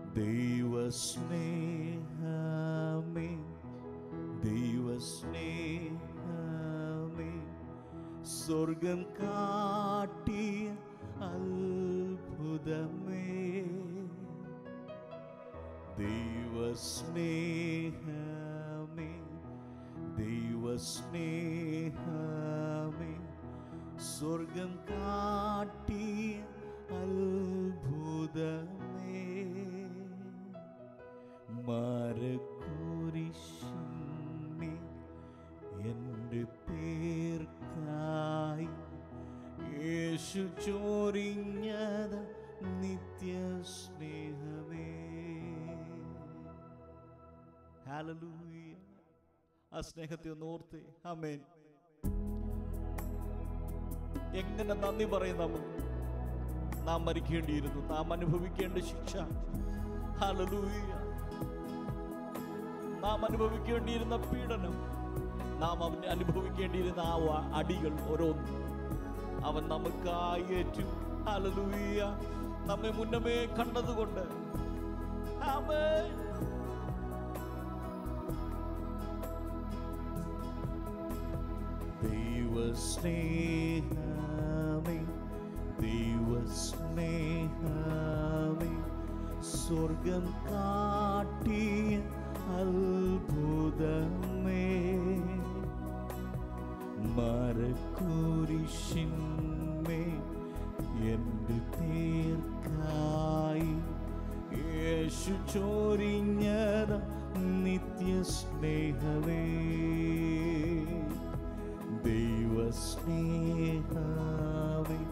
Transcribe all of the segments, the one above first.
ദൈവസ്നേഹമേ ദൈവസ്നേഹമേ സ്വർഗം കാട്ടിയ അത്ഭുതമേ ദൈവസ്നേഹമേ ദൈവസ്നേഹമേ സ്വർഗം കാട്ടിയ അത്ഭുതമേ മരക്കുരിശിന്മേ എൻ്റെ പേർക്കായി യേശു ചോരിഞ്ഞത് നിത്യ സ്നേഹമേ ഹല്ലേലൂയ ആ സ്നേഹത്തെ ഒന്ന് ഓർത്തേ ആമേൻ എങ്ങനെ നന്ദി പറയും നമുക്ക് നാം മരിക്കേണ്ടിയിരുന്നു നാം അനുഭവിക്കേണ്ട ശിക്ഷ ഹല്ലേലൂയ നാം അനുഭവിക്കേണ്ടിയിരുന്ന പീഡനം നാം അവൻ അനുഭവിക്കേണ്ടിയിരുന്ന ആ വ- അടികൾ ഓരോന്നും അവൻ നമുക്കായി ഏറ്റു ഹല്ലേലൂയ നമ്മെ മുന്നമേ കണ്ടതുകൊണ്ട് ആമേൻ ദൈവസ്നേഹമേ ദൈവസ്നേഹമേ സ്വർഗം കാട്ടിയ അത്ഭുതമേ മരക്കുരിശിന്മേ എൻ്റെ പേർക്കായി യേശു ചോരിഞ്ഞത നിത്യ സ്നേഹമേ ദൈവസ്നേഹമേ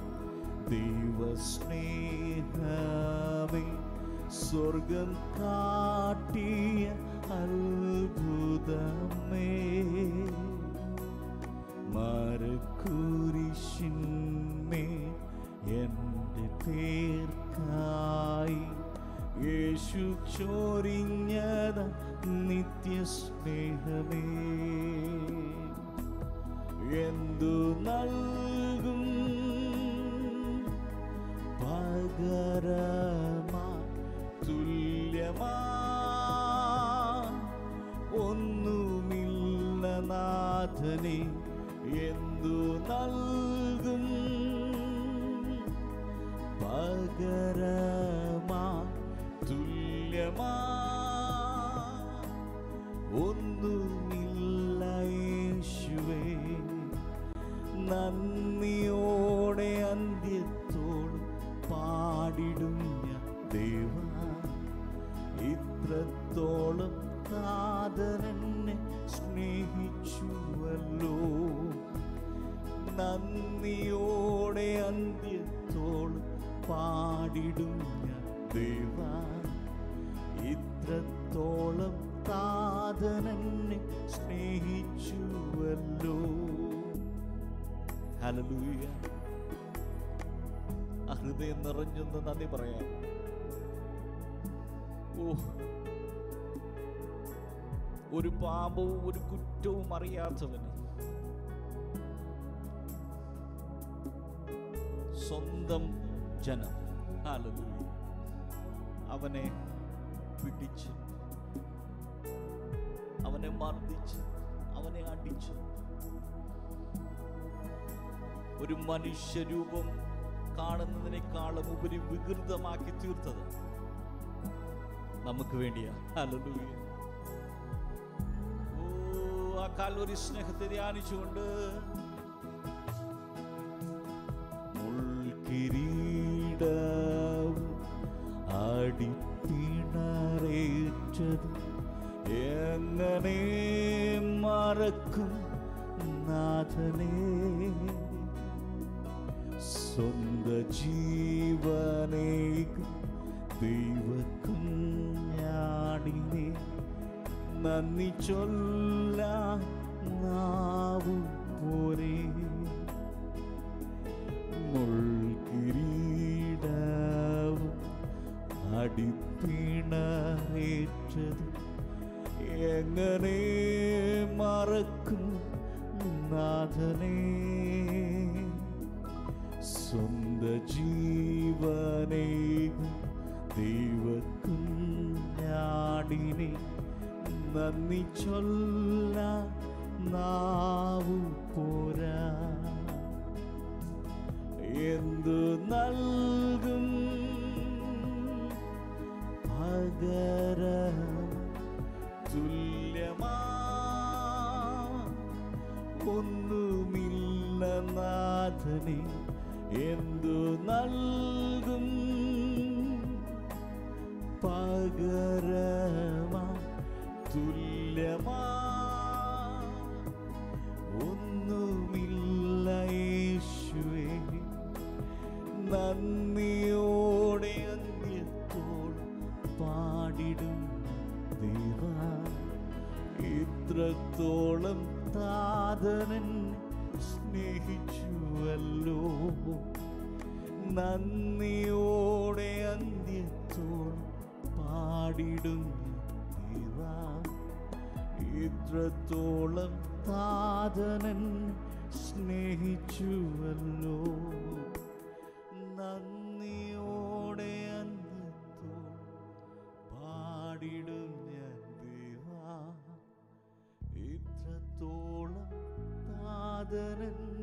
ദൈവസ്നേഹമേ സ്വർഗം കാട്ടിയ അത്ഭുതമേ മരക്കുരിശിന്മേ എൻ്റെ പേർക്കായി യേശു ചോരിഞ്ഞത നിത്യ സ്നേഹമേ എന്തു നൽകും പകരമാ തുല്യമാ ഒന്നുമില്ല നാഥനെ എന്തു നൽകും പകരമാ തുല്യമാ ഒന്നുമില്ല യേശുവേ നന്ദിയോടെ അന്ത്യത്തോളം പാടിടും ഞാൻ ദേവ ഇത്രത്തോളം കാതരനെ സ്നേഹിച്ചുവല്ലോ നന്ദിയോടെ അന്ത്യത്തോളം പാടിടും ഞാൻ ദേവ ഇത്രത്തോളം താതനെന്നെ സ്നേഹിച്ചുവല്ലോ ഹല്ലേലൂയ ആ ഹൃദയം നിറഞ്ഞൊന്ന് നന്ദി പറയാം ഓ ഒരു പാപവും ഒരു കുറ്റവും അറിയാത്തവന് സ്വന്തം ജനം ഹല്ലേലൂയ അവനെ പിടിച്ച് അവനെ മർദ്ദിച്ച് അവനെ അടിച്ച് ഒരു മനുഷ്യരൂപം കാണുന്നതിനേക്കാളും ഉപരി വികൃതമാക്കി തീർത്തത് നമുക്ക് വേണ്ടിയാ ഹല്ലേലൂയ ഓ ആ കാൽവരി സ്നേഹത്തെ ധ്യാനിച്ചുകൊണ്ട് മുൾക്കിരീടവും അടിപ്പിണറേറ്റത് എങ്ങനെ മറക്കും നാഥനേ സ്വന്ത ജീവനേകും ദൈവക്കുഞ്ഞാടിനെ നന്ദി ചൊല്ല നാവു പോരേ മുൾക്കിരീടവും അടിപ്പിണറേറ്റത് എങ്ങനെ മറക്കും നാഥനേ സ്വന്ത ജീവനേ ദൈവക്കുഞ്ഞാടിനെ നാഥനെ നന്ദി ചൊല്ല നാവു പോരാ എന്തു നൽകും പകരം തുല്യമാ ഒന്നുമില്ല നാഥനെ എന്തു നൽകും പകരമാ തുല്യമാ ഒന്നുമില്ല യേശുവേ നന്ദിയോടെ അന്യത്തോളം പാടിടും ദൈവ ഇത്രത്തോളം താതനൻ സ്നേഹിച്ചുവല്ലോ നന്ദിയോടെ അന്ത്യത്തോളം പാടിടും ദൈവ ഇത്രത്തോളം താതനൻ സ്നേഹിച്ചുവല്ലോ നന്ദിയോടെ അന്യത്തോളം പാടിടും ഞാൻ ദേവാ ഇത്രത്തോളം താതനൻ